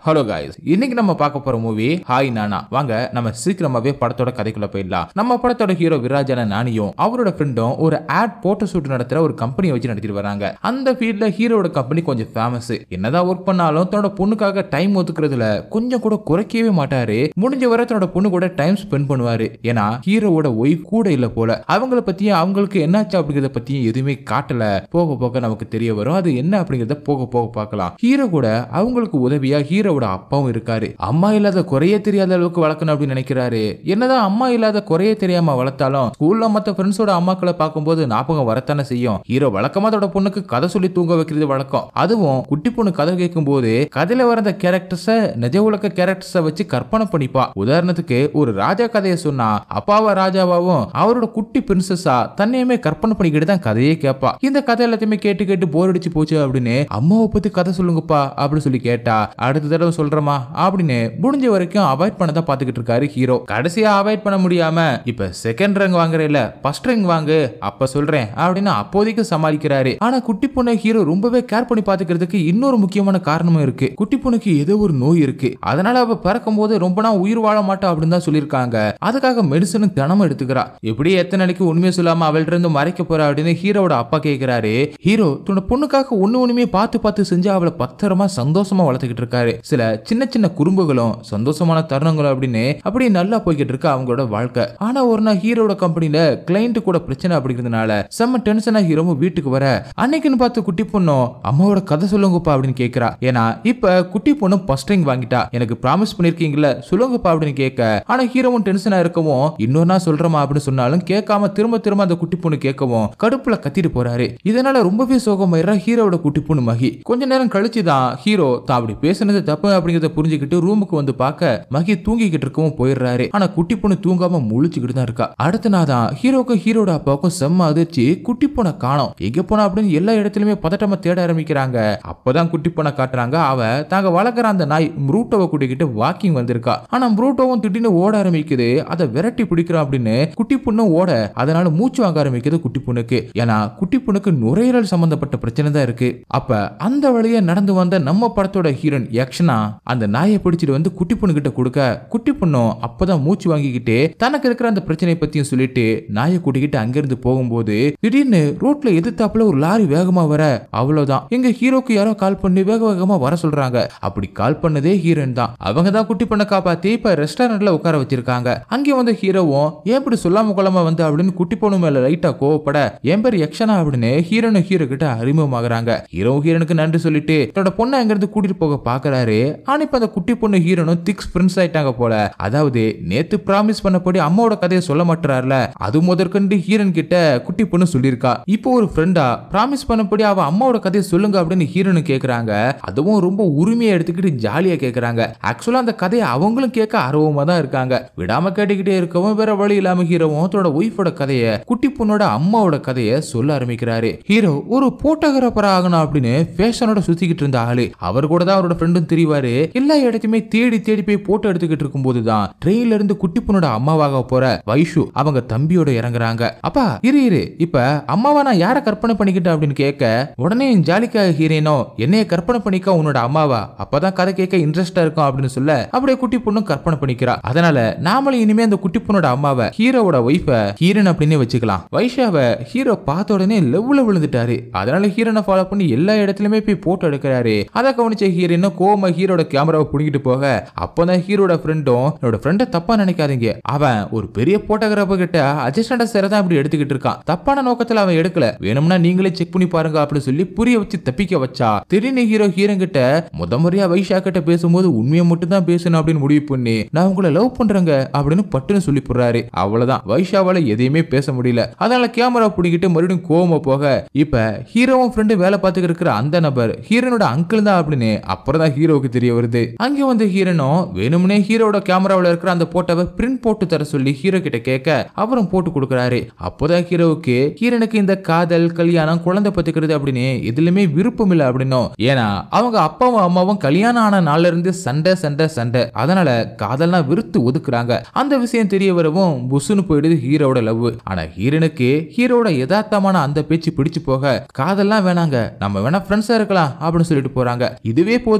hello guys இன்னைக்கு நம்ம பார்க்க போற மூவி ஹாய் நானா வாங்க நம்ம சீக்கிரமாவே படத்தோட கதைக்குள்ள போயிடலாம் நம்ம படத்தோட ஹீரோ விராஜன நானியும் அவரோட ஃப்ரெண்டும் ஒரு ஆட் போட்டோ ஷூட் நடத்துற ஒரு கம்பெனி வச்சு நடத்திட்டு வராங்க அந்த ஃபீல்ட்ல ஹீரோட கம்பெனி கொஞ்சம் ஃபேமஸ் என்னதான் ஒர்க் பண்ணாலும் தன்னோட பொண்ணுக்காக டைம் ஒதுக்குறதுல கொஞ்சம் கூட குறைக்கவே மாட்டாரு முடிஞ்ச வரை தன்னோட பொண்ணு கூட டைம் ஸ்பெண்ட் பண்ணுவாரு ஏன்னா ஹீரோவோட ஒய்ஃப் கூட இல்ல போல அவங்கள பத்தியும் அவங்களுக்கு என்னாச்சு அப்படிங்கறத பத்தியும் எதுவுமே காட்டல போக போக நமக்கு தெரிய வரும் அது என்ன அப்படிங்கறத போக போக பார்க்கலாம் ஹீரோ கூட அவங்களுக்கு உதவியா ஹீரோவோட அப்பாவும் இருக்காரு அம்மா இல்லாத குறையே தெரியாத அளவுக்கு வளர்க்கணும் அப்படின்னு நினைக்கிறாரு என்னதான் அம்மா இல்லாத குறையே தெரியாம வளர்த்தாலும் ஸ்கூல்ல மத்த ஃப்ரெண்ட்ஸோட அம்மாக்களை பார்க்கும்போது ஞாபகம் வரத்தானே செய்யும் ஹீரோ வழக்கமா தன்னோட பொண்ணுக்கு கதை சொல்லி தூங்க வைக்கிறது வழக்கம் அதுவும் குட்டி பொண்ணு கதை கேட்கும் போது கதையில வர அந்த கேரக்டர்ஸ நிஜ உலக கேரக்டர்ஸ வச்சு கற்பனை பண்ணிப்பா உதாரணத்துக்கு ஒரு ராஜா கதையை சொன்னா அப்பாவா ராஜாவாவும் அவரோட குட்டி பிரின்சஸா தன்னையுமே கற்பனை பண்ணிக்கிட்டு தான் கதையே கேட்பா இந்த கதை எல்லாத்தையுமே கேட்டு கேட்டு போர் அடிச்சு போச்சு அப்படின்னு அம்மாவை பத்தி கதை சொல்லுங்கப்பா அப்படின்னு சொல்லி கேட்டா அடுத்த தடவை சொல்றமா அப்படின்னு முடிஞ்ச வரைக்கும் அவாய்ட் பண்ண தான் பாத்துக்கிட்டு இருக்காரு ஹீரோ கடைசியா அவாய்ட் பண்ண முடியாம இப்ப செகண்ட் ரேங்க் வாங்குறேல ஃபர்ஸ்ட் ரேங்க் வாங்கு அப்ப சொல்றேன் அப்படின்னு அப்போதைக்கு சமாளிக்கிறாரு ஆனா குட்டி பொண்ணை ஹீரோ ரொம்பவே கேர் பண்ணி பாத்துக்கிறதுக்கு இன்னொரு முக்கியமான காரணமும் இருக்கு குட்டி பொண்ணுக்கு ஏதோ ஒரு நோய் இருக்கு அதனால அவ பிறக்கும் போது ரொம்ப நாள் உயிர் வாழ மாட்டா அப்படின்னு தான் சொல்லியிருக்காங்க அதுக்காக மெடிசனும் தினமும் எடுத்துக்கிறா எப்படி எத்தனை நாளைக்கு உண்மையை சொல்லாம அவள்கிட்ட இருந்து மறைக்க போறா அப்படின்னு ஹீரோவோட அப்பா கேக்குறாரு ஹீரோ தன்னோட பொண்ணுக்காக ஒண்ணு ஒண்ணுமே பார்த்து பார்த்து செஞ்சு அவளை பத்திரமா சந்தோஷமா வளர்த்துக்கிட்டு இருக்காரு சில சின்ன சின்ன குறும்புகளும் சந்தோஷமான தருணங்களும் அப்படின்னு அப்படியே நல்லா போய்கிட்டு இருக்கு அவங்களோட வாழ்க்கை ஆனா ஒரு நாள் ஹீரோட கம்பெனில கிளைண்ட் கூட பிரச்சனை அப்படிங்கிறதுனால செம்ம டென்ஷனா ஹீரோவும் வீட்டுக்கு வர அன்னைக்குன்னு பார்த்து குட்டி பொண்ணும் அம்மாவோட கதை சொல்லுங்கப்பா அப்படின்னு கேக்குறா ஏன்னா இப்ப குட்டி பொண்ணு ஃபர்ஸ்ட் ரிங் வாங்கிட்டா எனக்கு ப்ராமிஸ் பண்ணிருக்கீங்களா சொல்லுங்கப்பா அப்படின்னு கேட்க ஆனா ஹீரோவும் டென்ஷனா இருக்கவும் இன்னொரு நாள் சொல்றமா அப்படின்னு சொன்னாலும் கேட்காம திரும்ப திரும்ப அந்த குட்டி பொண்ணு கேட்கவும் கடுப்புல கத்திட்டு போறாரு இதனால ரொம்பவே சோகமாயிரா ஹீரோவோட குட்டி பொண்ணு மகி கொஞ்ச நேரம் கழிச்சு தான் ஹீரோ தான் அப்படி பேசுனது தப்பு அப்படிங்கறத புரிஞ்சுக்கிட்டு ரூமுக்கு வந்து பார்க்க மகி தூங்கிக்கிட்டு இருக்கவும் போயிடுறாரு ஆனா குட்டி பொண்ணு தூங்காம முழிச்சுக்கிட்டு தான் இருக்கா அடுத்த நாள் தான் ஹீரோக்கும் ஹீரோட அப்பாவுக்கும் செம்ம அதிர்ச்சி குட்டி பொண்ணை காணோம் எங்க போனா அப்படின்னு எல்லா இடத்துலயுமே பதட்டமா தேட ஆரம்பிக்கிறாங்க அப்பதான் குட்டி பொண்ணை காட்டுறாங்க அவ தாங்க வளர்க்குற அந்த நாய் ம்ரூட்டோவை கூட்டிக்கிட்டு வாக்கிங் வந்திருக்கா ஆனா ம்ரூட்டோவும் திடீர்னு ஓட ஆரம்பிக்குது அதை விரட்டி பிடிக்கிறோம் அப்படின்னு குட்டி பொண்ணும் ஓட அதனால மூச்சு வாங்க ஆரம்பிக்குது குட்டி பொண்ணுக்கு ஏன்னா குட்டி பொண்ணுக்கு நுரையீரல் சம்பந்தப்பட்ட பிரச்சனை தான் இருக்கு அப்ப அந்த வழியா நடந்து வந்த நம்ம படத்தோட ஹீரோயின் யக்ஷனா அந்த நாயை பிடிச்சிட்டு வந்து குட்டி பொண்ணு கிட்ட கொடுக்க குட்டி பொண்ணும் அப்பதான் மூச்சு வாங்கிக்கிட்டு தனக்கு இருக்கிற அந்த பிரச்சனையை பத்தியும் சொல்லிட்டு நாயை கூட்டிக்கிட்டு அங்கிருந்து போகும்போது திடீர்னு ரோட்ல எதிர்த்தாப்புல ஒரு லாரி வேகமா வர அவ்வளவுதான் எங்க ஹீரோக்கு யாரோ கால் பண்ணி வேக வேகமா வர சொல்றாங்க அப்படி கால் பண்ணதே ஹீரோயின் தான் அவங்க தான் குட்டி பொண்ணை காப்பாத்தி இப்ப ரெஸ்டாரண்ட்ல உட்கார வச்சிருக்காங்க அங்கே வந்த ஹீரோவும் ஏன் இப்படி சொல்லாம கொள்ளாம வந்து அப்படின்னு குட்டி பொண்ணு மேல லைட்டா கோவப்பட என் பேர் யக்ஷனா அப்படின்னு ஹீரோனும் ஹீரோ கிட்ட அறிமுகமாகறாங்க ஹீரோ ஹீரோனுக்கு நன்றி சொல்லிட்டு தன்னோட பொண்ணை அங்கிருந்து கூட்டிட்டு போக பாக்குறாரு ஆனா இப்ப அந்த குட்டி பொண்ணு ஹீரோனும் திக்ஸ் ஃப்ரெண்ட்ஸ் ஆயிட்டாங்க போல அதாவது நேத்து ப்ராமிஸ் பண்ணபடி அம்மாவோட கதையை சொல்ல மாட்டார்ல அது முதற்கொண்டு ஹீரோன் கிட்ட குட்டி பொண்ணு சொல்லியிருக்கா இப்போ ஒரு ஃப்ரெண்டா ப்ராமிஸ் பண்ணபடி அவ அம்மாவோட கதையை சொல்லுங்க அப்படின்னு ஹீரோனு கேக்குறாங்க அதுவும் ரொம்ப உரிமையை எடுத்துக்கிட்டு ஜாலியா கேக்குறாங்க ஆக்சுவலா அந்த கதையை அவங்களும் கேட்க ஆர்வமா தான் இருக்காங்க விடாம கேட்டுக்கிட்டே இருக்கவும் வேற வழி இல்லாம ஹீரோவும் தன்னோட ஒய்ஃபோட கதையை குட்டி பொண்ணோட அம்மாவோட கதையை சொல்ல ஆரம்பிக்கிறாரு ஹீரோ ஒரு போட்டோகிராஃபர் ஆகணும் அப்படின்னு ஃபேஷனோட சுத்திக்கிட்டு இருந்த ஆளு அவர் கூட தான் அவரோட ஃப்ரெண்டும் தெரிவாரு எல்லா இடத்தையுமே தேடி தேடி போய் போட்டோ எடுத்துக்கிட்டு இருக்கும்போது தான் ட்ரெயின்ல இருந்து குட்டி பொண்ணோட அம்மாவாக போற வைஷு அவங்க தம்பியோட இறங்குறாங்க அப்பா இரு இரு இப்ப அம்மாவா நான் யார கற்பனை பண்ணிக்கிட்டேன் அப்படின்னு கேட்க உடனே ஜாலிக்கா ஹீரோனோ என்னைய கற்பனை பண்ணிக்க உன்னோட அம்மாவா அப்பதான் கதை கேட்க இன்ட்ரெஸ்டா இருக்கும் அப்படின்னு சொல்ல அப்படியே குட்டி பொண்ணும் கற்பனை பண்ணிக்கிறா அதனால நாமளும் இனிமே அந்த குட்டி பொண்ணோட அம்மாவை ஹீரோவோட ஒய்ஃப ஹீரன் அப்படின்னு வச்சுக்கலாம் வைஷாவை ஹீரோ பார்த்த உடனே லெவ்ல விழுந்துட்டாரு அதனால ஹீரோனை ஃபாலோ பண்ணி எல்லா இடத்துலயுமே போய் போட்டோ எடுக்கிறாரு அதை கவனிச்ச ஹீரோனும் கோவமா ஹீரோட கேமராவை புடிங்கிட்டு போக அப்பதான் ஹீரோட ஃப்ரெண்டும் என்னோட ஃப்ரெண்டை தப்பா நினைக்காதீங்க அவன் ஒரு பெரிய போட்டோகிராஃபர் கிட்ட அசிஸ்டண்டா சேர தான் இப்படி எடுத்துக்கிட்டு இருக்கான் தப்பான நோக்கத்துல அவன் எடுக்கல வேணும்னா நீங்களே செக் பண்ணி பாருங்க அப்படின்னு சொல்லி புரிய வச்சு தப்பிக்க வச்சா திடீர்னு ஹீரோ ஹீரன் கிட்ட முத முறையா வைஷா கிட்ட பேசும்போது உண்மையை மட்டும் தான் பேசணும் அப்படின்னு முடிவு பண்ணி நான் உங்களை லவ் பண்றேங்க அப்படின்னு பட்டுன்னு சொல்லி போடுறாரு அவ்வளவுதான் வைஷாவால எதையுமே பேச முடியல அதனால கேமரா பிடிக்கிட்டு மறுபடியும் கோவமா போக இப்ப ஹீரோவும் ஃப்ரெண்டு வேலை பார்த்துக்கிட்டு இருக்கிற அந்த நபர் ஹீரோனோட அங்கிள் தான் அப்படின்னு அப்புறம் தான் ஹீரோவுக்கு தெரிய வருது அங்க வந்து ஹீரோனும் வேணும்னே ஹீரோட கேமராவில் இருக்கிற அந்த போட்டோவை பிரிண்ட் போட்டு தர சொல்லி ஹீரோ கிட்ட கேட்க அவரும் போட்டு கொடுக்குறாரு அப்போதான் ஹீரோவுக்கு ஹீரோனுக்கு இந்த காதல் கல்யாணம் குழந்தை பத்துக்கிறது அப்படின்னு எதுலயுமே விருப்பம் இல்லை அப்படின்னும் ஏன்னா அவங்க அப்பாவும் அம்மாவும் கல்யாணம் ஆன நாள்ல இருந்து சண்டை சண்டை சண்டை அதனால காதல்னா விருத்து ஒதுக்குறாங்க அந்த விஷயம் தெரிய வரவும் புசுன்னு போயிடுது ஹீரோட லவ் ஆனா ஹீரோனுக்கு ஹீரோட யதார்த்தமான அந்த பேச்சு பிடிச்சு போக காதல்லாம் வேணாங்க நம்ம வேணா ஃப்ரெண்ட்ஸா இருக்கலாம் அப்படின்னு சொல்லிட்டு போறாங்க இதுவே போதுமே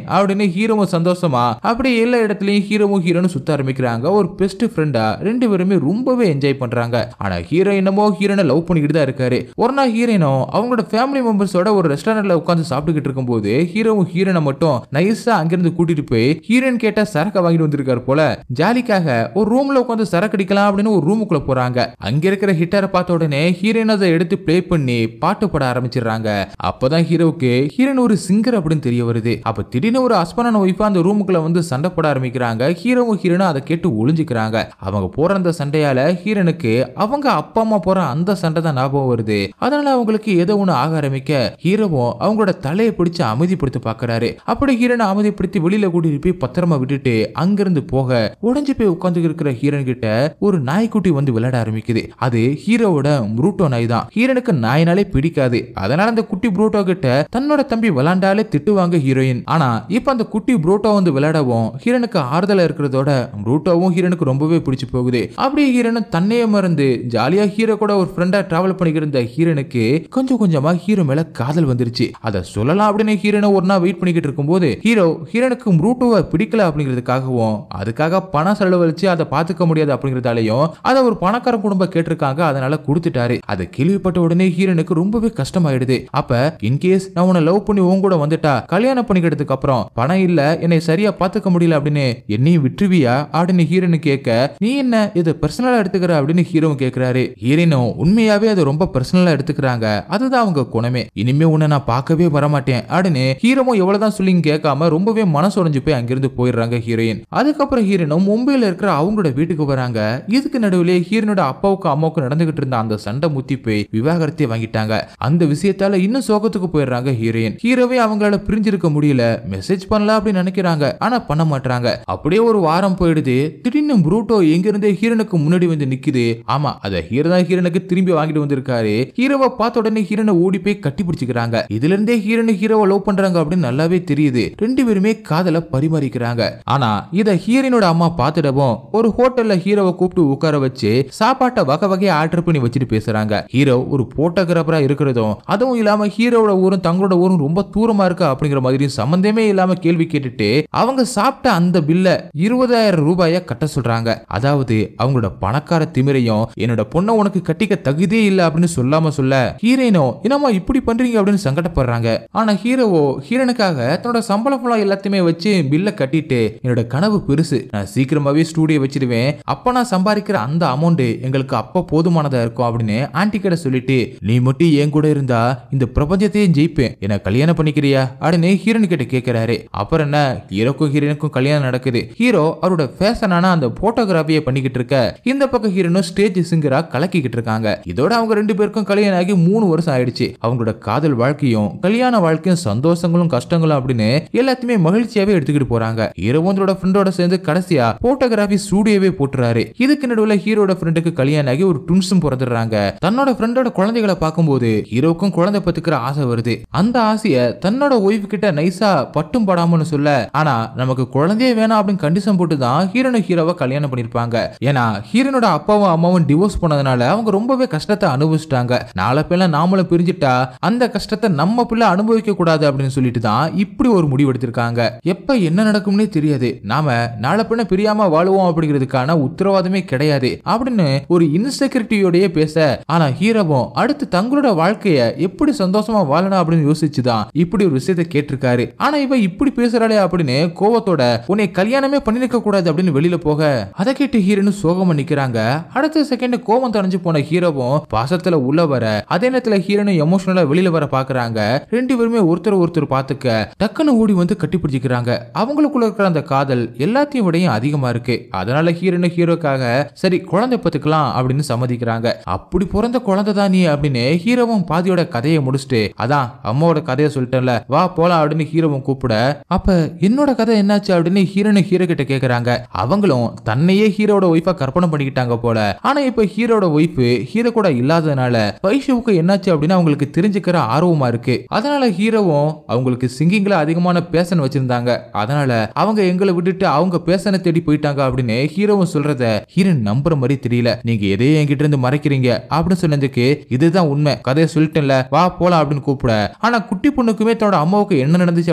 அப்படின்னு ஹீரோவும் சந்தோஷமா அப்படியே எல்லா இடத்துலயும் ஹீரோவும் ஹீரோனும் சுத்த ஆரம்பிக்கிறாங்க ஒரு பெஸ்ட் ஃப்ரெண்டா ரெண்டு பேருமே ரொம்பவே என்ஜாய் பண்றாங்க ஆனா ஹீரோ என்னமோ ஹீரோனை லவ் பண்ணிக்கிட்டு தான் இருக்காரு ஒரு நாள் ஹீரோனும் அவங்களோட ஃபேமிலி மெம்பர்ஸோட ஒரு ரெஸ்டாரண்ட்ல உட்காந்து சாப்பிட்டுக்கிட்டு இருக்கும்போது ஹீரோவும் ஹீரோனை மட்டும் நைஸா அங்கிருந்து கூட்டிட்டு போய் ஹீரோயின் கேட்டா சரக்கு வாங்கிட்டு வந்திருக்காரு போல ஜாலிக்காக ஒரு ரூம்ல உட்காந்து சரக்கு அடிக்கலாம் அப்படின்னு ஒரு ரூமுக்குள்ள போறாங்க அங்க இருக்கிற ஹிட்டரை பார்த்த உடனே ஹீரோயின் அதை எடுத்து ப்ளே பண்ணி பாட்டு பாட ஆரம்பிச்சிடுறாங்க அப்பதான் ஹீரோவுக்கு ஹீரோயின் ஒரு சிங்கர் அப்படின்னு தெரிய வருது அப்ப திடீர்னு ஒரு ஹஸ்பண்ட் ஒய்ஃபா அந்த ரூமுக்குள்ள வந்து சண்டை போட ஆரம்பிக்கிறாங்க ஹீரோவும் ஹீரோனும் அதை கேட்டு ஒளிஞ்சுக்கிறாங்க அவங்க போற அந்த சண்டையால ஹீரோனுக்கு அவங்க அப்பா அம்மா போற அந்த சண்டை தான் ஞாபகம் வருது அதனால அவங்களுக்கு ஏதோ ஒண்ணு ஆக ஆரம்பிக்க ஹீரோவும் அவங்களோட தலையை பிடிச்சு அமைதிப்படுத்த பாக்குறாரு அப்படி ஹீரோனை அமைதிப்படுத்தி வெளியில கூட்டிட்டு போய் பத்திரமா விட்டுட்டு அங்கிருந்து போக உடைஞ்சு போய் உட்காந்து இருக்கிற ஹீரோன் கிட்ட ஒரு நாய்க்குட்டி வந்து விளையாட ஆரம்பிக்குது அது ஹீரோவோட ப்ரூட்டோ நாய் தான் ஹீரோனுக்கு நாயினாலே பிடிக்காது அதனால அந்த குட்டி ப்ரூட்டோ கிட்ட தன்னோட தம்பி விளாண்டாலே திட்டுவாங்க ஹீரோயின் ஆனா இப்ப அந்த குட்டி ப்ரூட்டோ வந்து விளையாடவும் ஹீரோனுக்கு ஆறுதலா இருக்கிறதோட ப்ரூட்டோவும் ஹீரோனுக்கு ரொம்பவே பிடிச்சு போகுது அப்படியே ஹீரோனும் தன்னையே மறந்து ஜாலியா ஹீரோ கூட ஒரு ஃப்ரெண்டா டிராவல் பண்ணிக்கிட்டு இருந்த ஹீரோனுக்கு கொஞ்சம் கொஞ்சமா ஹீரோ மேல காதல் வந்துருச்சு அதை சொல்லலாம் அப்படின்னு ஹீரோனை ஒரு நாள் வெயிட் பண்ணிக்கிட்டு இருக்கும்போது ஹீரோ ஹீரோனுக்கு ப்ரூட்டோவை பிடிக்கல அப்படிங்கிறதுக்காகவும் அதுக்காக பணம் செலவழிச்சு அதை பார்த்துக்க முடியாது அப்படிங்கிறதாலையும் அதை ஒரு பணக்கார குடும்பம் கேட்டிருக்காங்க அதனால கொடுத்துட்டாரு அதை கேள்விப்பட்ட உடனே ஹீரோனுக்கு ரொம்பவே கஷ்டமாயிடுது அப்ப இன்கேஸ் நான் உன்னை லவ் பண்ணி உன் கூட வந்துட்டா கல்யாணம் பண்ணிக்கிட்டதுக்கு அப்புறம் பணம் இல்ல என்னை சரியா பாத்துக்க முடியல அப்படின்னு என்னையும் விட்டுருவியா அப்படின்னு ஹீரோனு கேட்க நீ என்ன இதை பர்சனலா எடுத்துக்கிற அப்படின்னு ஹீரோவும் கேக்குறாரு ஹீரோனும் உண்மையாவே அதை ரொம்ப பர்சனலா எடுத்துக்கிறாங்க அதுதான் அவங்க குணமே இனிமே உன்னை நான் பார்க்கவே வரமாட்டேன் அப்படின்னு ஹீரோவும் எவ்வளவுதான் சொல்லி கேட்காம ரொம்பவே மனசு உடைஞ்சு போய் அங்கிருந்து போயிடுறாங்க ஹீரோயின் அதுக்கப்புறம் ஹீரோனும் மும்பைல இருக்கிற அவங்களோட வீட்டுக்கு வராங்க இதுக்கு நடுவுல ஹீரோனோட அப்பாவுக்கு அம்மாவுக்கு நடந்துகிட்டு இருந்த அந்த சண்டை முத்தி போய் விவாகரத்தை வாங்கிட்டாங்க அந்த விஷயத்தால இன்னும் சோகத்துக்கு போயிடுறாங்க ஹீரோயின் ஹீரோவே அவங்களால பிரிஞ்சிருக்க முடியல மெசேஜ் பண்ணலாம் அப்படின்னு நினைக்கிறாங்க ஆனா பண்ண மாட்டாங்க அப்படியே ஒரு வாரம் போயிடுது திடீர்னு ப்ரூட்டோ எங்க இருந்தே ஹீரோனுக்கு முன்னாடி வந்து நிக்குது ஆமா அத ஹீரோ தான் ஹீரோனுக்கு திரும்பி வாங்கிட்டு வந்திருக்காரு ஹீரோவை பார்த்த உடனே ஹீரோனை ஓடி போய் கட்டி பிடிச்சிக்கிறாங்க இதுல இருந்தே ஹீரோனு ஹீரோவை லவ் பண்றாங்க அப்படின்னு நல்லாவே தெரியுது ரெண்டு பேருமே காதல பரிமாறிக்கிறாங்க ஆனா இத ஹீரோனோட அம்மா பார்த்துடவும் ஒரு ஹோட்டல்ல ஹீரோவை கூப்பிட்டு உட்கார வச்சு சாப்பாட்டை வகை வகையா ஆர்டர் பண்ணி வச்சுட்டு பேசுறாங்க ஹீரோ ஒரு போட்டோகிராஃபரா இருக்கிறதும் அதுவும் இல்லாம ஹீரோவோட ஊரும் தங்களோட ஊரும் ரொம்ப தூரமா இருக்கு அப்படிங்கிற மாதிரி சம்பந்தமே இல்லாம கேள்வி கேட்டுட்டு அவங்க சாப்பிட்ட அந்த பில்ல இருபதாயிரம் ரூபாய கட்ட சொல்றாங்க அதாவது அவங்களோட பணக்கார திமிரையும் என்னோட பொண்ணை உனக்கு கட்டிக்க தகுதியே இல்ல அப்படின்னு சொல்லாம சொல்ல ஹீரோயினோ என்னம்மா இப்படி பண்றீங்க அப்படின்னு சங்கடப்படுறாங்க ஆனா ஹீரோவோ ஹீரோனுக்காக தன்னோட சம்பள பணம் எல்லாத்தையுமே வச்சு பில்ல கட்டிட்டு என்னோட கனவு பெருசு நான் சீக்கிரமாவே ஸ்டூடியோ வச்சிருவேன் அப்ப நான் சம்பாதிக்கிற அந்த அமௌண்ட் எங்களுக்கு அப்ப போதுமானதா இருக்கும் அப்படின்னு ஆன்டி கிட்ட சொல்லிட்டு நீ மட்டும் என் கூட இருந்தா இந்த பிரபஞ்சத்தையே ஜெயிப்பேன் என்ன கல்யாணம் பண்ணிக்கிறியா அப்படின்னு ஹீரோன் கிட்ட கேக்குறாரு அப்புறம் என்ன ஹீரோக்கும் ஹீரோனுக்கும் கல்யாணம் நடக்குது ஹீரோ அவரோட ஃபேஷனான அந்த போட்டோகிராஃபியை பண்ணிக்கிட்டு இருக்க இந்த பக்கம் ஹீரோனும் ஸ்டேஜ் சிங்கரா கலக்கிக்கிட்டு இருக்காங்க இதோட அவங்க ரெண்டு பேருக்கும் கல்யாணம் ஆகி மூணு வருஷம் ஆயிடுச்சு அவங்களோட காதல் வாழ்க்கையும் கல்யாண வாழ்க்கையும் சந்தோஷங்களும் கஷ்டங்களும் அப்படின்னு எல்லாத்தையுமே மகிழ்ச்சியாவே எடுத்துக்கிட்டு போறாங்க ஹீரோவும் தன்னோட ஃப்ரெண்டோட சேர்ந்து கடைசியா போட்டோகிராஃபி ஸ்டூடியோவே போட்டுறாரு இதுக்கு நடுவுல ஹீரோட ஃப்ரெண்டுக்கு கல்யாணம் ஆகி ஒரு ட்வின்ஸும் பிறந்துடுறாங்க தன்னோட ஃப்ரெண்டோட குழந்தைகளை பார்க்கும்போது ஹீரோக்கும் குழந்தை பத்துக்கிற ஆசை வருது அந்த ஆசைய தன்னோட ஒய்ஃப் கிட்ட நைஸா பட்டும் படாமன்னு சொல்ல ஆனா நமக்கு குழந்தையே வேணாம் அப்படின்னு கண்டிஷன் போட்டு தான் ஹீரோனு ஹீரோவை கல்யாணம் பண்ணிருப்பாங்க ஏன்னா ஹீரோனோட அப்பாவும் அம்மாவும் டிவோர்ஸ் பண்ணதுனால அவங்க ரொம்பவே கஷ்டத்தை அனுபவிச்சிட்டாங்க நாளை பிள்ளை நாமளும் பிரிஞ்சுட்டா அந்த கஷ்டத்தை நம்ம பிள்ளை அனுபவிக்க கூடாது அப்படின்னு சொல்லிட்டு தான் இப்படி ஒரு முடிவு எடுத்திருக்காங்க எப்ப என்ன நடக்கும்னே தெரியாது நாம நாளை பின்ன பிரியாம வாழுவோம் அப்படிங்கிறதுக்கான உத்தரவாதமே கிடையாது அப்படின்னு ஒரு இன்செக்யூரிட்டியோடய பேச ஆனா ஹீரோவும் அடுத்து தங்களோட வாழ்க்கைய எப்படி சந்தோஷமா வாழணும் அப்படின்னு யோசிச்சுதான் இப்படி ஒரு விஷயத்தை கேட்டிருக்காரு ஆனா இவ இப்படி பேசுறாளே அப்படின்னு கோவத்தோட உன்னை கல்யாணமே பண்ணிருக்க கூடாது அப்படின்னு வெளியில போக அதை கேட்டு ஹீரோனு சோகமா நிக்கிறாங்க அடுத்த செகண்ட் கோவம் தணிஞ்சு போன ஹீரோவும் பாசத்துல உள்ள வர அதே நேரத்துல ஹீரோனும் எமோஷனலா வெளியில வர பாக்குறாங்க ரெண்டு பேருமே ஒருத்தர் ஒருத்தர் பாத்துக்க டக்குன்னு ஓடி வந்து கட்டி பிடிச்சிக்கிறாங்க அவங்களுக்குள்ள இருக்கிற அந்த காதல் எல்லாத்தையும் விடையும் அதிகமா இருக்கு அதனால ஹீரோனு ஹீரோக்காக சரி குழந்தை பத்துக்கலாம் அப்படின்னு சம்மதிக்கிறாங்க அப்படி பிறந்த குழந்தை தான் நீ அப்படின்னு ஹீரோவும் பாதியோட கதையை முடிச்சுட்டு அதான் அம்மாவோட கதையை சொல்லிட்டேன்ல வா போலாம் அப்படின்னு ஹீரோவும் கூப்பிட அப்ப என்னோட கதை என்னாச்சு அப்படின்னு ஹீரோனு ஹீரோ கிட்ட கேக்குறாங்க அவங்களும் தன்னையே ஹீரோட ஒய்ஃபா கற்பனை பண்ணிக்கிட்டாங்க போல ஆனா இப்ப ஹீரோட ஒய்ஃப் ஹீரோ கூட இல்லாததுனால வைஷுவுக்கு என்னாச்சு அப்படின்னு அவங்களுக்கு தெரிஞ்சுக்கிற ஆர்வமா இருக்கு அதனால ஹீரோவும் அவங்களுக்கு சிங்கிங்ல அதிகமான பேசன் வச்சிருந்தாங்க அதனால அவங்க எங்களை விட்டுட்டு அவங்க பேசனை தேடி போயிட்டாங்க அப்படின்னு ஹீரோவும் சொல்றத ஹீரோன் நம்புற மாதிரி தெரியல நீங்க எதையும் என்கிட்ட இருந்து மறைக்கிறீங்க அப்படின்னு சொன்னதுக்கு இதுதான் உண்மை கதையை சொல்லிட்டேன்ல வா போலாம் அப்படின்னு கூப்பிட ஆனா குட்டி பொண்ணுக்குமே தன்னோட அம்மாவுக்கு என்ன நடந்துச்சு அப்படின்னு தெரிஞ்சுக்க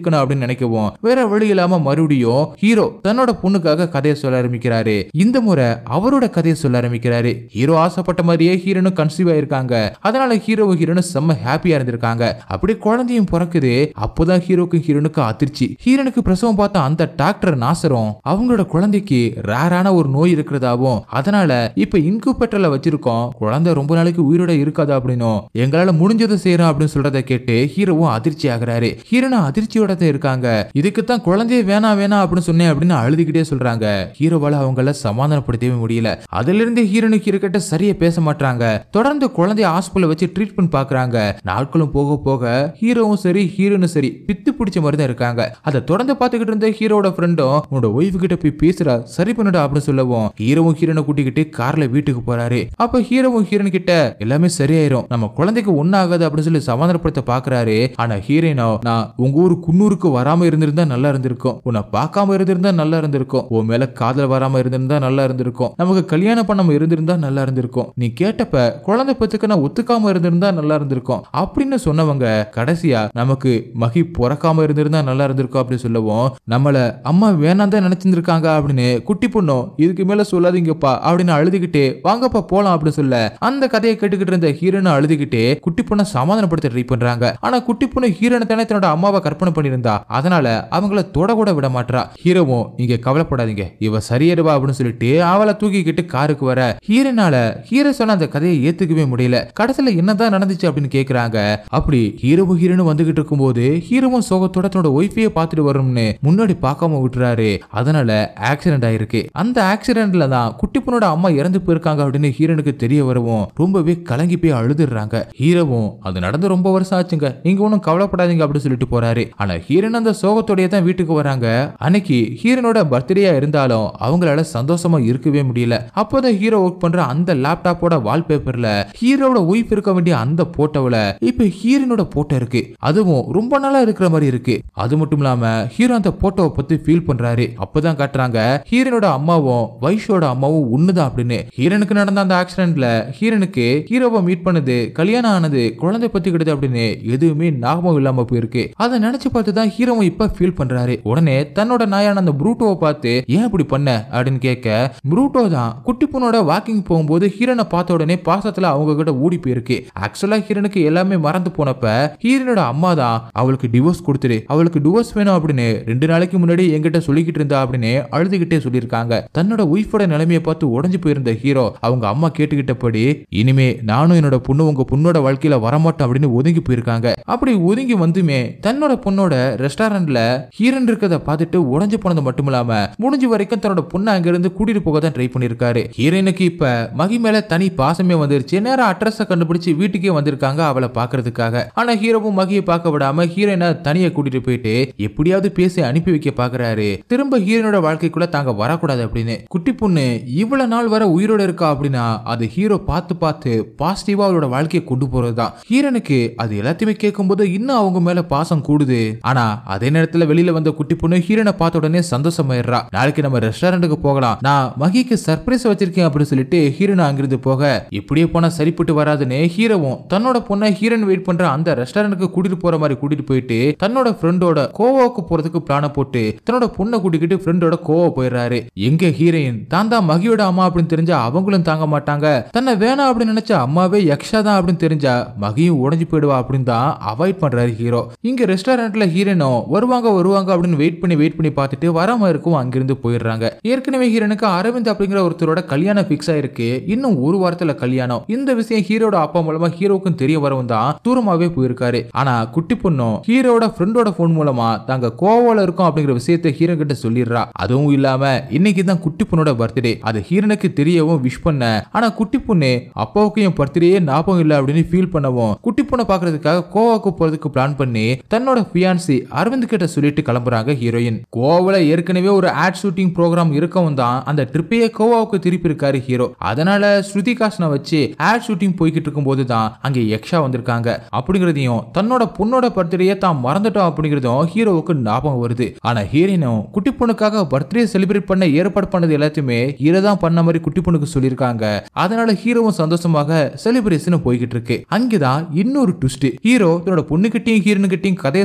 தெரிஞ்சுக்கணும் அப்படின்னு நினைக்கவும் வேற வழி இல்லாம மறுபடியும் ஹீரோ தன்னோட பொண்ணுக்காக கதையை சொல்ல ஆரம்பிக்கிறாரு இந்த முறை அவரோட கதையை சொல்ல ஆரம்பிக்கிறாரு ஹீரோ ஆசைப்பட்ட மாதிரியே ஹீரோனும் கன்சீவ் ஆயிருக்காங்க அதனால ஹீரோவும் ஹீரோனும் செம்ம ஹாப்பியா இருந்திருக்காங்க அப்படி குழந்தையும் பிறக்குது அப்போதான் ஹீரோக்கும் ஹீரோனுக்கும் அதிர்ச்சி ஹீரோனுக்கு பிரசவம் பார்த்த அந்த டாக்டர் நாசரும் அவங்களோட குழந்தைக்கு ரேரான ஒரு நோய் இருக்கிறதாவும் அதனால இப்ப இன்குபேட்டர்ல வச்சிருக்கோம் குழந்தை ரொம்ப நாளைக்கு உயிரோட இருக்காது அப்படின்னும் எங்களால முடிஞ்சதை செய்யறோம் அப்படின்னு சொல்றதை கேட்டு ஹீரோவும் அதிர்ச்சி ஆகுறாரு ஹீரோனும் அதிர்ச்சியோட தான் இருக்காங்க இதுக்கு தான் குழந்தைய வேணாம் வேணாம் அப்படின்னு சொன்னேன் அப்படின்னு அழுதுகிட்டே சொல்றாங்க ஹீரோவால அவங்கள சமாதானப்படுத்தவே முடியல அதுல இருந்து ஹீரோனுக்கு இருக்கட்ட சரியா பேச மாட்டாங்க தொடர்ந்து குழந்தைய ஹாஸ்பிட்டல் வச்சு ட்ரீட்மெண்ட் பாக்குறாங்க நாட்களும் போக போக ஹீரோவும் சரி ஹீரோனும் சரி பித்து பிடிச்ச மாதிரி தான் இருக்காங்க அதை தொடர்ந்து பார்த்துக்கிட்டு இருந்த ஹீரோட ஃப்ரெண்டும் உன்னோட ஒய்ஃபு கிட்ட போய் பேசுறா சரி பண்ணுடா அப்படின்னு சொல்லவும் ஹீரோவும் ஹீரோனை கூட்டிக்கிட்டு கார்ல வீட்டுக்கு போறாரு அப்ப ஹீரோவும் ஹீரோன் கிட்ட எல்லாமே சரியாயிரும் நம்ம குழந்தைக்கு ஒன்னாகாது அப்படின்னு சொல்லி சமாதானப்படுத்த பாக்குறாரு ஆனா ஹீரோயினோ நான் உங்க ஊர் குன்னூருக்கு வராம இருந்திருந்தா நல்லா இருந்திருக்கும் உன்னை பார்க்காம இருந்திருந்தா நல்லா இருந்திருக்கும் உன் மேல காதல் வராம இருந்திருந்தா நல்லா இருந்திருக்கும் நமக்கு கல்யாணம் பண்ணாம இருந்திருந்தா நல்லா இருந்திருக்கும் நீ கேட்டப்ப குழந்தை பத்துக்கு நான் ஒத்துக்காம இருந்திருந்தா நல்லா இருந்திருக்கும் அப்படின்னு சொன்னவங்க கடைசியா நமக்கு மகி பிறக்காம இருந்திருந்தா நல்லா இருந்திருக்கும் அப்படின்னு சொல்லவும் நம்மள அம்மா வேணாம் தான் நினைச்சிருந்திருக்காங்க அப்படின்னு குட்டி பொண்ணும் இதுக்கு மேல சொல்லாதீங்கப்பா அப்படின்னு அழுதுகிட்டே வாங்கப்பா போலாம் அப்படின்னு சொல்ல அந்த கதையை கேட்டுக்கிட்டு இருந்த ஹீரோனை அழுதுகிட்டே குட்டி பொண்ணை சமாதானப்படுத்த ட்ரை பண்றாங்க ஆனா குட்டி பொண்ணு ஹீரோனை தானே தன்னோட அம்மாவை கற்பனை பண்ணியிருந்தா அதனால அவங்கள தொட கூட விட மாட்டா ஹீரோவும் இங்க கவலைப்படாதீங்க இவ சரியாடுவா அப்படின்னு சொல்லிட்டு அவளை தூக்கிக்கிட்டு காருக்கு வர ஹீரோனால ஹீரோ சொன்ன அந்த கதையை ஏத்துக்கவே முடியல கடைசியில என்னதான் நடந்துச்சு அப்படின்னு கேக்குறாங்க அப்படி ஹீரோவும் ஹீரோனும் வந்துகிட்டு இருக்கும்போது ஹீரோவும் சோகத்தோட தன்னோட ஒய்ஃபையே பார்த்துட்டு வரணும்னு முன்னாடி பார்க்காம விட்டுறாரு அதனால ஆக்சிடென்ட் ஆயிருக்கு அந்த ஆக்சிடென்ட்ல தான் குட்டி பொண்ணோட அம்மா இறந்து போயிருக்காங்க அப்படின்னு ஹீரோனுக்கு தெரிய வரவும் ரொம்பவே கலங்கி போய் அழுதுறாங்க ஹீரோவும் அது நடந்து ரொம்ப வருஷம் ஆச்சுங்க நீங்க ஒன்றும் கவலைப்படாதீங்க அப்படின்னு சொல்லிட்டு போறாரு ஆனா ஹீரோன் அந்த சோகத்தோடய தான் வீட்டுக்கு வராங்க அன்னைக்கு ஹீரோனோட பர்த்டேயா இருந்தாலும் அவங்களால சந்தோஷமா இருக்கவே முடியல அப்போதான் ஹீரோ ஒர்க் பண்ற அந்த லேப்டாப்போட வால்பேப்பர்ல ஹீரோட ஒய்ஃப் இருக்க வேண்டிய அந்த போட்டோவில் இப்ப ஹீரோனோட போட்டோ இருக்கு அதுவும் ரொம்ப நாளா இருக்கிற மாதிரி இருக்கு அது மட்டும் இல்லாம ஹீரோ அந்த போட்டோவை பத்தி ஃபீல் பண்றாரு அப்பதான் காட்டுறாங்க ஹீரோனோட அம்மாவும் வைஷோட அம்மாவும் ஒண்ணுதான் அப்படின்னு ஹீரனுக்கு நடந்த அந்த ஆக்சிடென்ட்ல ஹீரனுக்கு ஹீரோவை மீட் பண்ணது கல்யாணம் ஆனது குழந்தை பத்திக்கிடுது அப்படின்னு எதுவுமே ஞாபகம் இல்லாம போயிருக்கு அதை நினைச்சு பார்த்து தான் ஹீரோவும் இப்ப ஃபீல் பண்றாரு உடனே தன்னோட நாயான அந்த ப்ரூட்டோவை பார்த்து ஏன் இப்படி பண்ண அப்படின்னு கேட்க ப்ரூட்டோ தான் குட்டி பொண்ணோட வாக்கிங் போகும்போது ஹீரோனை பார்த்த உடனே பாசத்துல அவங்க கிட்ட ஓடி போயிருக்கு ஆக்சுவலா ஹீரோனுக்கு எல்லாமே மறந்து போனப்ப ஹீரோனோட அம்மா தான் அவளுக்கு டிவோர்ஸ் கொடுத்துரு அவளுக்கு டிவோர்ஸ் வேணும் அப்படின்னு ரெண்டு நாளைக்கு முன்னாடி என்கிட்ட சொல்லிக்கிட்டு இருந்தா அப்படின்னு அழுதுகிட்டே சொல்லியிருக்காங்க தன்னோட ஒய்ஃபோட நிலைமையை பார்த்து உடஞ்சு போயிருந்த ஹீரோ அவங்க அம்மா கேட்டுக்கிட்டபடி இனிமே நானும் என்னோட பொண்ணு உங்க பொண்ணோட வாழ்க்கையில வரமாட்டோம் அப்படின்னு ஒதுங்கி போயிருக்காங்க அப்படி ஒதுங்கி வந்துமே தன்னோட பொண்ணோட ரெஸ்டாரண்ட்ல ஹீரன் இருக்கிறத பார்த்துட்டு உடஞ்சு போனது மட்டும் இல்லாம முடிஞ்ச வரைக்கும் தன்னோட பொண்ணை அங்கிருந்து கூட்டிட்டு போக தான் ட்ரை பண்ணிருக்காரு ஹீரோனுக்கு இப்ப மகி மேல தனி பாசமே வந்துருச்சு நேரம் அட்ரஸ கண்டுபிடிச்சு வீட்டுக்கே வந்திருக்காங்க அவளை பாக்குறதுக்காக ஆனா ஹீரோவும் மகியை பார்க்க விடாம ஹீரோனை தனியா கூட்டிட்டு போயிட்டு எப்படியாவது பேசி அனுப்பி வைக்க பாக்குறாரு திரும்ப ஹீரோனோட வாழ்க்கைக்குள்ள தாங்க வரக்கூடாது அப்படின்னு குட்டி பொண்ணு இவ்வளவு நாள் வர உயிரோட இருக்கா அப்படின்னா அது ஹீரோ பார்த்து பார்த்து பாசிட்டிவா அவளோட வாழ்க்கையை கொண்டு போறதுதான் ஹீரோனுக்கு அது எல்லாத்தையுமே கேட்கும்போது இன்னும் அவங்க மேல பாசம் கூடுது ஆனா அதே நேரத்துல வெளியில வந்த குட்டி பொண்ணு ஹீரோனை பார்த்த உடனே சந்தோஷமாயிடுறா நாளைக்கு நம்ம ரெஸ்டாரண்ட்டுக்கு போகலாம் நான் மகிக்கு சர்ப்ரைஸ் வச்சிருக்கேன் அப்படின்னு சொல்லிட்டு ஹீரோனை அங்கிருந்து போக இப்படியே போனா சரிப்பட்டு வராதுன்னு ஹீரோவும் தன்னோட பொண்ணை ஹீரோன் வெயிட் பண்ற அந்த ரெஸ்டாரண்ட்டுக்கு கூட்டிட்டு போற மாதிரி கூட்டிட்டு போயிட்டு தன்னோட ஃப்ரெண்டோட கோவாவுக்கு போறதுக்கு பிளான போட்டு தன்னோட பொண்ணை கூட்டிக்கிட்டு ஃப்ரெண்டோட கோவா போயிடுறாரு எங்க ஹீரோயின் தான் தான் மகியோட அம்மா அப்படின்னு தெரிஞ்சா அவங்களும் தாங்க மாட்டாங்க தன்னை வேணாம் அப்படின்னு நினைச்ச அம்மாவே யக்ஷா தான் அப்படின்னு தெரிஞ்சா மகியும் உடஞ்சு போயிடுவா அப்படின்னு தான் அவாய்ட் பண்றாரு ஹீரோ இங்க ரெஸ்டாரண்ட்ல ஹீரோனும் வருவாங்க வருவாங்க அப்படின்னு வெயிட் பண்ணி வெயிட் பண்ணி பார்த்துட்டு வராம இருக்கும் அங்கிருந்து போயிடுறாங்க ஏற்கனவே ஹீரோனுக்கு அரவிந்த் அப்படிங்கிற ஒருத்தரோட கல்யாணம் பிக்ஸ் ஆயிருக்கு இன்னும் ஒரு வாரத்துல கல்யாணம் இந்த விஷயம் ஹீரோட அப்பா மூலமா ஹீரோவுக்கும் தெரிய வரவும் தான் தூரமாவே போயிருக்காரு ஆனா குட்டி பொண்ணும் ஹீரோட ஃப்ரெண்டோட போன் மூலமா தாங்க கோவால இருக்கும் அப்படிங்கிற விஷயத்தை ஹீரோ கிட்ட சொல்லிடுறா அதுவும் இல்லாம இன்னைக்கு தான் குட்டி பொண்ணோட பர்த்டே அது ஹீரனுக்கு தெரியவும் விஷ் பண்ண ஆனா குட்டி பொண்ணு அப்பாவுக்கு என் பர்த்டே ஞாபகம் இல்ல அப்படின்னு ஃபீல் பண்ணவும் குட்டி பொண்ணை பாக்குறதுக்காக கோவாக்கு போறதுக்கு பிளான் பண்ணி தன்னோட ஃபியான்சி அரவிந்த் கிட்ட சொல்லிட்டு கிளம்புறாங்க ஹீரோயின் கோவால ஏற்கனவே ஒரு ஆட் ஷூட்டிங் ப்ரோக்ராம் இருக்கவும் தான் அந்த ட்ரிப்பையே கோவாவுக்கு திருப்பி இருக்காரு ஹீரோ அதனால ஸ்ருதி காசனை வச்சு ஆட் ஷூட்டிங் போய்கிட்டு இருக்கும் போது தான் அங்க யக்ஷா வந்திருக்காங்க அப்படிங்கிறதையும் தன்னோட பொண்ணோட பர்த்டேயே தான் மறந்துட்டோம் அப்படிங்கிறதும் ஹீரோவுக்கு ஞாபகம் வருது ஆனா ஹீரோயினும் குட்டி பொண்ணுக்காக பர்த்டே செலிப்ரேட் பண்ண ஏற்பாடு பண்ணது எல்லாத்தையுமே ஹீரோ தான் பண்ண மாதிரி குட்டி பொண்ணுக்கு சொல்லியிருக்காங்க அதனால ஹீரோவும் சந்தோஷமாக செலிப்ரேஷன் போய்கிட்டு இருக்கு அங்கதான் இன்னொரு ட்விஸ்ட் ஹீரோ தன்னோட பொண்ணுகிட்டையும் ஹீரோனுக்கிட்டையும் கதையை சொல்லும்போது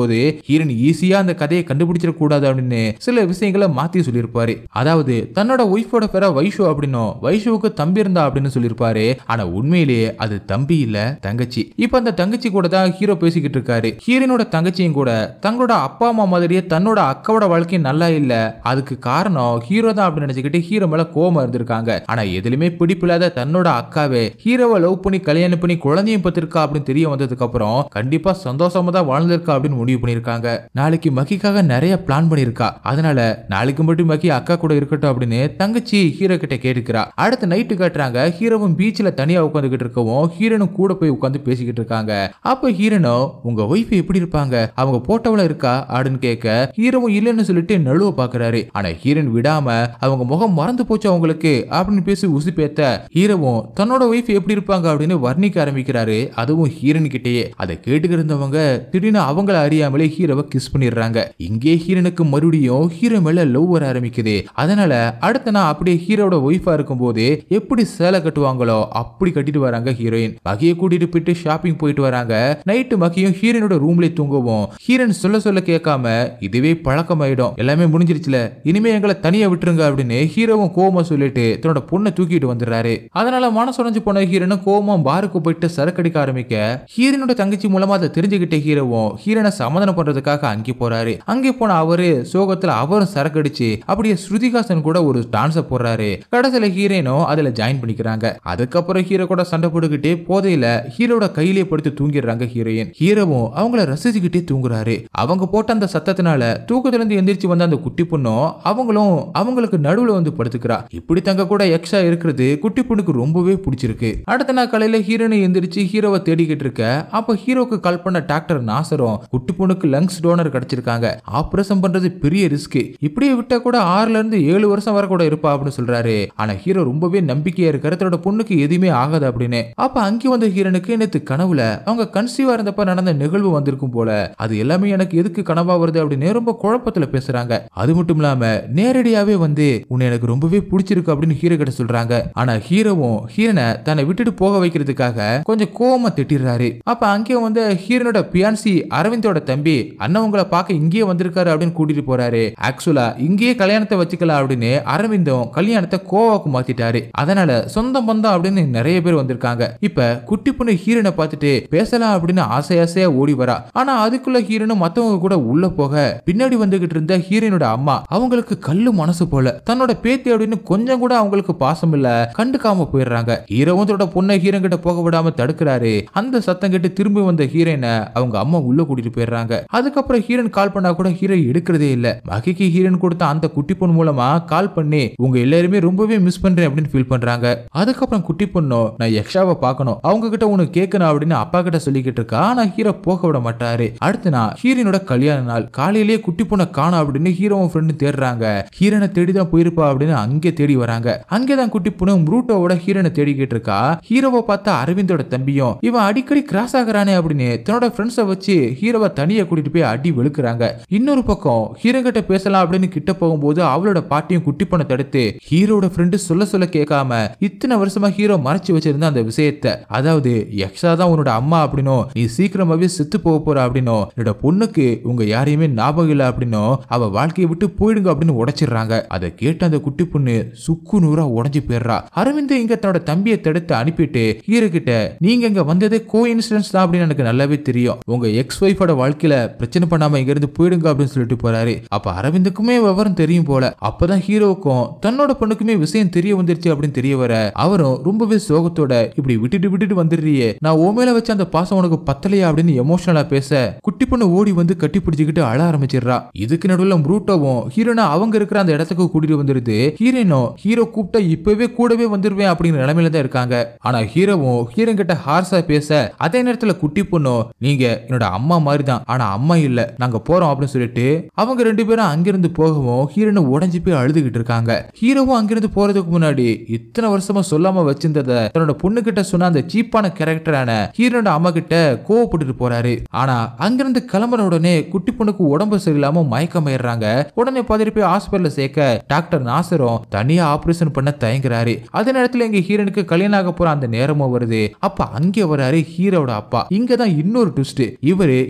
இருக்கும்போது ஹீரன் ஈஸியா அந்த கதையை கண்டுபிடிச்சிட கூடாது அப்படின்னு சில விஷயங்களை மாத்தி சொல்லியிருப்பாரு அதாவது தன்னோட ஒய்ஃபோட பேர வைஷு அப்படின்னும் வைஷுவுக்கு தம்பி இருந்தா அப்படின்னு சொல்லியிருப்பாரு ஆனா உண்மையிலேயே அது தம்பி இல்ல தங்கச்சி இப்ப அந்த தங்கச்சி கூட தான் ஹீரோ பேசிக்கிட்டு இருக்காரு ஹீரோனோட தங்கச்சியும் கூட தங்களோட அப்பா அம்மா மாதிரியே தன்னோட அக்காவோட வாழ்க்கையும் நல்லா இல்ல அதுக்கு காரணம் ஹீரோ தான் அப்படின்னு நினைச்சுக்கிட்டு ஹீரோ மேல கோவமா இருந்திருக்காங்க ஆனா எதுலயுமே பிடிப்பில்லாத தன்னோட அக்காவே ஹீரோவை லவ் பண்ணி கல்யாணம் பண்ணி குழந்தையும் பத்திருக்கா அப்படின்னு தெரிய வந்ததுக்கு அப்புறம் கண்டிப்பா சந்தோஷமா தான் வாழ்ந்திருக்கா அப்படின்னு முடிவு பண்ணிருக்காங்க நாளைக்கு மகிக்காக நிறைய பிளான் பண்ணிருக்கா அதனால நாளைக்கு மட்டும் மகி அக்கா கூட இருக்கட்டும் அப்படின்னு தங்கச்சி ஹீரோ கிட்ட கேட்டுக்கிறா அடுத்த நைட்டு காட்டுறாங்க ஹீரோவும் பீச்ல தனியா உட்காந்துக்கிட்டு இருக்கவும் ஹீரோனும் கூட போய் உட்காந்து பேசிக்கிட்டு இருக்காங்க அப்ப ஹீரோனோ உங்க ஒய்ஃப் எப்படி இருப்பாங்க அவங்க போட்டோவில் இருக்கா அப்படின்னு கேட்க ஹீரோவும் இல்லைன்னு சொல்லிட்டு நழுவ பாக்குறாரு ஆனா ஹீரோன் விடாம அவங்க முகம் மறந்து போச்சு அவங்களுக்கு அப்படின்னு பேசி உசுப்பேத்த ஹீரோவும் தன்னோட ஒய்ஃப் எப்படி இருப்பாங்க அப்படின்னு வர்ணிக்க ஆரம்பிக்கிறாரு அதுவும் ஹீரோன் கிட்டேயே அதை கேட்டுக்கிட்டு இருந்தவங்க திடீர்னு அவங்கள அறியாமலே ஹீரோவை கிஸ் பண்ணிடுறாங்க இங்கே ஹீரோனுக்கு மறுபடியும் ஹீரோ மேல லவ் வர ஆரம்பிக்குது அதனால அடுத்த நான் அப்படியே ஹீரோட ஒய்ஃபா இருக்கும்போது எப்படி சேலை கட்டுவாங்களோ அப்படி கட்டிட்டு வராங்க ஹீரோயின் மகியை கூட்டிட்டு போயிட்டு ஷாப்பிங் போயிட்டு வராங்க நைட்டு மகியும் ஹீரோனோட ரூம்ல தூங்குவோம் ஹீரோன் சொல்ல சொல்ல கேட்காம இதுவே பழக்கமாயிடும் எல்லாமே முடிஞ்சிருச்சுல இனிமே எங்களை தனியா விட்டுருங்க அப்படின்னு ஹீரோவும் கோவமா சொல்லிட்டு தன்னோட பொண்ணை தூக்கிட்டு வந்துடுறாரு அதனால மனசுடைஞ்சு போன ஹீரோனும் கோவமா பாருக்கு போயிட்டு சரக்கடிக்க ஆரம்பிக்க ஹீரோனோட தங்கச்சி மூலமா அதை தெரிஞ்சுக்கிட்ட ஹீரோவும் ஹீரோனை சமாதானம் பண்றதுக்காக அங்கே போறாரு அங்கே போன அவரு சோகத்துல அவரும் சரக்கடிச்சு அப்படியே ஸ்ருதிகாசன் கூட ஒரு டான்ஸ போடுறாரு கடைசியில ஹீரோனும் அதுல ஜாயின் பண்ணிக்கிறாங்க அதுக்கப்புறம் ஹீரோ கூட சண்டை போட்டுக்கிட்டே போதையில ஹீரோட கையிலே படுத்து தூங்கிடுறாங்க ஹீரோயின் ஹீரோவும் அவங்கள ரசிச்சுக்கிட்டே தூங்குறாரு அவங்க போட்ட அந்த சத்தத்தினால தூக்கத்துல இருந்து எந்திரிச்சு வந்த அந்த குட்டி பொண்ணும் அவங்களும் அவங்களுக்கு நடுவுல வந்து படுத்துக்கிறா இப்படி தங்க கூட எக்ஸ்ட்ரா இருக்கிறது குட்டி பொண்ணுக்கு ரொம்பவே பிடிச்சிருக்கு அடுத்த நாள் காலையில ஹீரோனை எந்திரிச்சு ஹீரோவை தேடிக்கிட்டு இருக்க அப்ப ஹீரோக்கு கால் பண்ண டாக்டர் நாசரும் குட்டி பொண்ணுக்கு லங்ஸ் டோனர் கிடைச்சிருக்காங்க ஆபரேஷன் பண்றது பெரிய ரிஸ்க் இப்படியே விட்டா கூட ஆறுல இருந்து ஏழு வருஷம் வரை கூட இருப்பா அப்படின்னு சொல்றாரு ஆனா ஹீரோ ரொம்பவே நம்பிக்கையா இருக்காரு தன்னோட பொண்ணுக்கு எதுவுமே ஆகாது அப்படின்னு அப்ப அங்கே வந்த ஹீரோனுக்கு நேத்து கனவுல அவங்க கன்சீவா இருந்தப்ப நடந்த நிகழ்வு வந்திருக்கும் போல அது எல்லாமே எனக்கு எதுக்கு கனவா வருது அப்படின்னு ரொம்ப குழப்பத்துல பேசுறாங்க அது மட்டும் இல்லாம நேரடியாவே வந்து உன்னை எனக்கு ரொம்பவே பிடிச்சிருக்கு அப்படின்னு ஹீரோ கிட்ட சொல்றாங்க ஆனா ஹீரோவும் ஹீரனை தன்னை விட்டுட்டு போக வைக்கிறதுக்காக கொஞ்சம் கோவமா திட்டிடுறாரு அப்ப அங்கே வந்து ஹீரோனோட பியான்சி அரவிந்தோட தம்பி அண்ணன் உங்களை பார்க்க இங்கேயே வந்திருக்காரு அப்படின்னு கூட்டிட்டு போறாரு ஆக்சுவலா இங்கேயே கல்யாணத்தை வச்சுக்கலாம் அப்படின்னு அரவிந்தம் கல்யாணத்தை கோவாக்கு மாத்திட்டாரு அதனால சொந்தம் பந்தம் அப்படின்னு நிறைய பேர் வந்திருக்காங்க இப்ப குட்டி பொண்ணு ஹீரோனை பார்த்துட்டு பேசலாம் அப்படின்னு ஆசை ஆசையா ஓடி வரா ஆனா அதுக்குள்ள ஹீரோனும் மத்தவங்க கூட உள்ள போக பின்னாடி வந்துகிட்டு இருந்த ஹீரோனோட அம்மா அவங்களுக்கு கல்லு மனசு போல தன்னோட பேத்தி அப்படின்னு கொஞ்சம் கூட அவங்களுக்கு பாசம் இல்ல கண்டுக்காம போயிடுறாங்க ஹீரோவும் தன்னோட பொண்ணை ஹீரோ கிட்ட போக விடாம தடுக்கிறாரு அந்த சத்தம் கேட்டு திரும்பி வந்த ஹீரோயினை அவங்க அம்மா உள்ள கூட்டிட்டு போயிடுறாங்க அதுக்கப்புறம் ஹீரோன் கால் பண்ணா கூட ஹீரோ எடுக்கிறதே இல்ல மகிக்கு ஹீரோன் கொடுத்த அந்த குட்டி பொண்ணு மூலமா கால் பண்ணி உங்க எல்லாருமே ரொம்பவே மிஸ் பண்றேன் அப்படின்னு ஃபீல் பண்றாங்க அதுக்கப்புறம் குட்டி பொண்ணும் நான் யக்ஷாவை பார்க்கணும் அவங்க கிட்ட உனக்கு கேட்கணும் அப்படின்னு அப்பா கிட்ட சொல்லிக்கிட்டு இருக்கா ஆனா ஹீரோ போக விட மாட்டாரு அடுத்த நாள் ஹீரோனோட கல்யாண நாள் காலையிலேயே குட்டி பொண்ணை காணும் அப்படின்னு ஹீரோவும் ஃப்ரெண்டு தேடுறாங்க ஹீரோனை தேடி தான் போயிருப்பா அப்படின்னு அங்கே தேடி வராங்க அங்கே தான் குட்டி பொண்ணு ம்ரூட்டோவோட ஹீரோனை தேடிக்கிட்டு இருக்கா ஹீரோவை பார்த்தா அரவிந்தோட தம்பியும் இவன் அடிக்கடி கிராஸ் ஆகுறானே அப்படின்னு தன்னோட ஃப்ரெண்ட்ஸை வச்சு ஹீரோவை தனியா கூட்டிட்டு போய் அடி வெளுக்குறாங்க இன்னொரு பக்கம் ஹீரோ கிட்ட பேசலாம் அப்படின்னு கிட்ட போகும்போது அவளோட பாட்டியும் குட்டி பொண்ணை தடுத்து ஹீரோட ஃப்ரெண்டு சொல்ல சொல்ல கேட்காம இத்தனை வருஷமா ஹீரோ மறைச்சு வச்சிருந்த அந்த விஷயத்தை அதாவது யக்ஷா தான் உன்னோட அம்மா அப்படின்னும் நீ சீக்கிரமாவே செத்து போக போற அப்படின்னும் என்னோட பொண்ணுக்கு உங்க யாரையுமே ஞாபகம் இல்லை அப்படின்னும் அவ வாழ்க்கையை விட்டு போயிடுங்க அப்படின்னு உடைச்சிடுறாங்க அதை கேட்டு அந்த குட்டி பொண்ணு சுக்கு நூறா உடைஞ்சு போயிடுறா அரவிந்த் இங்க தன்னோட தம்பியை தடுத்து அனுப்பிட்டு ஹீரோ கிட்ட நீங்க இங்க வந்ததே கோ இன்சிடென்ஸ் தான் அப்படின்னு எனக்கு நல்லாவே தெரியும் உங்க எக்ஸ் ஒய்ஃபோட வாழ்க்கையில பிரச்சனை பண்ணாம இங்க இருந்து போயிடுங்க அப்படின்னு சொல்லிட்டு போறாரு அப்ப அரவிந்துக்குமே விவரம் தெரியும் போல அப்பதான் ஹீரோவுக்கும் தன்னோட பொண்ணுக்குமே விஷயம் தெரிய வந்துருச்சு அப்படின்னு தெரிய வர அவரும் ரொம்பவே சோகத்தோட இப்படி விட்டுட்டு விட்டுட்டு வந்துடுறியே நான் ஓ மேல வச்ச அந்த பாசம் உனக்கு பத்தலையா அப்படின்னு எமோஷனலா பேச குட்டி பொண்ணு ஓடி வந்து கட்டி பிடிச்சுக்கிட்டு அழ ஆரம்பிச்சிடுறா இதுக்கு நடுவுல ம்ரூட்டோவும் ஹீரோனா அவங்க இருக்கிற அந்த இடத்துக்கு கூட்டிட்டு வந்துருது ஹீரோனும் ஹீரோ கூப்பிட்டா இப்பவே கூடவே வந்துருவேன் அப்படிங்கிற நிலைமையில தான் இருக்காங்க ஆனா ஹீரோவும் ஹீரோ கிட்ட ஹார்ஸா பேச அதே நேரத்துல குட்டி பொண்ணும் நீங்க என்னோட அம்மா மாதிரி தான் ஆனா அம்மா இல்ல நாங்க போறோம் அப்படின்னு சொல்லிட்டு அவங்க ரெண்டு பேரும் அங்கிருந்து போகவும் ஹீரோனு உடஞ்சி போய் அழுதுகிட்டு இருக்காங்க ஹீரோவும் அங்கிருந்து போறதுக்கு முன்னாடி இத்தனை வருஷமா சொல்லாம வச்சிருந்தத தன்னோட பொண்ணு கிட்ட சொன்ன அந்த சீப்பான கேரக்டரான ஹீரோட அம்மா கிட்ட கோவப்பட்டுட்டு போறாரு ஆனா அங்கிருந்து கிளம்புன உடனே குட்டி பொண்ணுக்கு உடம்பு சரியில்லாம மயக்கமாயிடுறாங்க உடனே பதறி போய் ஹாஸ்பிட்டல்ல சேர்க்க டாக்டர் நாசரும் தனியா ஆபரேஷன் பண்ண தயங்குறாரு அதே நேரத்துல எங்க ஹீரோனுக்கு கல்யாணம் ஆக போற அந்த நேரமும் வருது அப்ப அங்கே வராரு ஹீரோட அப்பா இங்க தான் இன்னொரு ட்விஸ்ட் இவரு ஹீரோவோட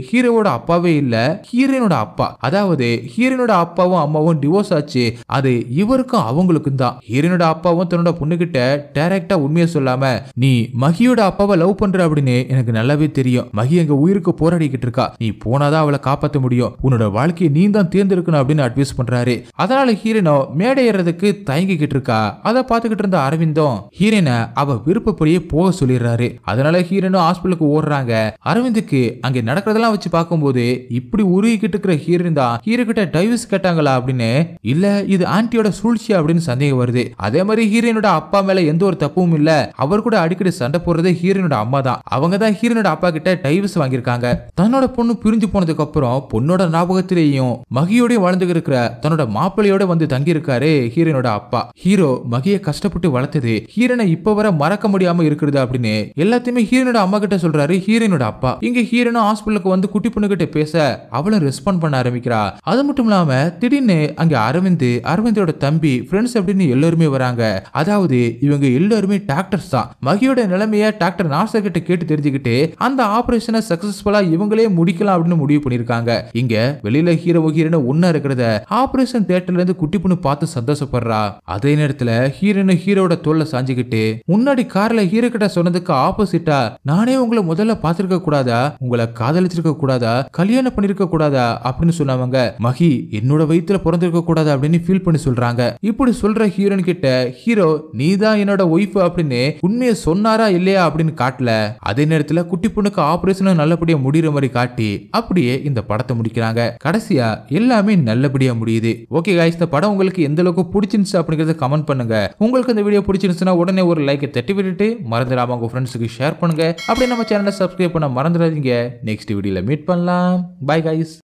அப்பாவே இல்ல ஹீரோயினோட அப்பா அதாவது ஹீரோயினோட அப்பாவும் அம்மாவும் டிவோர்ஸ் ஆச்சு அது இவருக்கும் அவங்களுக்கும் தான் ஹீரோயினோட அப்பாவும் தன்னோட பொண்ணுகிட்ட டைரக்டா உண்மையை சொல்லாம நீ மகியோட அப்பாவை லவ் பண்ற அப்படின்னு எனக்கு நல்லாவே தெரியும் மகி எங்க உயிருக்கு போராடிக்கிட்டு இருக்கா நீ போனாதான் அவளை காப்பாத்த முடியும் உன்னோட வாழ்க்கையை நீ தான் தேர்ந்தெடுக்கணும் அப்படின்னு அட்வைஸ் பண்றாரு அதனால ஹீரோனோ மேடை ஏறதுக்கு தயங்கிக்கிட்டு இருக்கா அதை பார்த்துக்கிட்டு இருந்த அரவிந்தும் ஹீரோனை அவ விருப்பப்படியே போக சொல்லிடுறாரு அதனால ஹீரோனும் ஹாஸ்பிட்டலுக்கு ஓடுறாங்க அரவிந்துக்கு அங்க நடக்கிறதெல்லாம் வச்சு பார்க்கும்போது இப்படி உருகிக்கிட்டு இருக்கிற ஹீரோயின் தான் ஹீரோ கிட்ட டைவர்ஸ் கேட்டாங்களா அப்படின்னு இல்ல இது ஆன்ட்டியோட சூழ்ச்சி அப்படின்னு சந்தேகம் வருது அதே மாதிரி ஹீரோயினோட அப்பா மேல எந்த ஒரு தப்பும் இல்ல அவர் கூட அடிக்கடி சண்டை போடுறது ஹீரோயினோட அம்மா தான் அவங்க தான் ஹீரோனோட அப்பா கிட்ட டைவர்ஸ் வாங்கியிருக்காங்க தன்னோட பொண்ணு பிரிஞ்சு போனதுக்கு அப்புறம் பொண்ணோட ஞாபகத்திலேயும் மகியோட வாழ்ந்து இருக்கிற தன்னோட மாப்பிள்ளையோட வந்து தங்கி இருக்காரு ஹீரோனோட அப்பா ஹீரோ மகிய கஷ்டப்பட்டு வளர்த்தது ஹீரோனை இப்ப வர மறக்க முடியாம இருக்கிறது அப்படின்னு எல்லாத்தையுமே ஹீரோனோட அம்மா கிட்ட சொல்றாரு ஹீரோனோட அப்பா இங்க ஹீரோனும் ஹாஸ்பிட்டலுக்கு வந்து குட்டி பொண்ணு கிட்ட பேச அவளும் ரெஸ்பாண்ட் பண்ண ஆரம்பிக்கிறா அது மட்டும் இல்லாம திடீர்னு அங்க அரவிந்த் அரவிந்தோட தம்பி ஃப்ரெண்ட்ஸ் அப்படின்னு எல்லாருமே வராங்க அதாவது இவங்க எல்லாருமே டாக்டர்ஸ் தான் மகியோட நிலைமைய டாக்டர் நாசர் கிட்ட கேட்டு தெரிஞ்சுக்கிட்டு அந்த ஆபரேஷனை சக்சஸ்ஃபுல்லா இவங்களே முடிக்கலாம் அப்படின்னு முடிவு பண்ணிருக்காங்க இங்க வெளியில ஹீரோ ஹீரோன்னு ஒன்னா இருக்கிறத ஆபரேஷன் தியேட்டர்ல இருந்து குட்டி பொண்ணு பார்த்து சந்தோஷப்படுறா அதே நேரத்துல ஹீரோனு ஹீரோட தோல்ல சாஞ்சுக்கிட்டு முன்னாடி கார்ல ஹீரோ கிட்ட சொன்னதுக்கு ஆப்போசிட்டா நானே உங்களை முதல்ல பார்த்திருக்க கூடாதா உங்களை காதலிச்சிருக்க கூடாதா கல்யாணம் பண்ணிருக்க கூடாதா அப்படின்னு சொன்னவங்க மகி என்னோட வயித்துல பிறந்திருக்க கூடாதா அப்படின்னு ஃபீல் பண்ணி சொல்றாங்க இப்படி சொல்ற ஹீரோன் கிட்ட ஹீரோ நீதான் என்னோட ஒய்ஃப் அப்படின்னு உண்மையை சொன்னாரா இல்லையா அப்படின்னு காட்டல அதே நேரத்துல குட்டி பொண்ணுக்கு ஆபரேஷனும் நல்லபடியா முடிகிற மாதிரி காட்டி அப்படியே இந்த படத்தை முடிக்கிறாங்க கடைசியா எல்லாமே நல்லபடியா முடியுது ஓகே guys இந்த படம் உங்களுக்கு எந்த அளவுக்கு பிடிச்சிருந்துச்சு அப்படிங்கறத கமெண்ட் பண்ணுங்க உங்களுக்கு இந்த வீடியோ பிடிச்சிருந்துச்சுன்னா உடனே ஒரு லைக்கை தட்டி விட்டுட்டு மறந்துடாம உங்க ஃப்ரெண்ட்ஸுக்கு ஷேர் பண்ணுங்க அப்படியே நம்ம சேனலை சப்ஸ்கிரைப் பண்ண மறந்துடாதீங்க நெக்ஸ்ட் வீடியோல மீட் பண்ணலாம் பை guys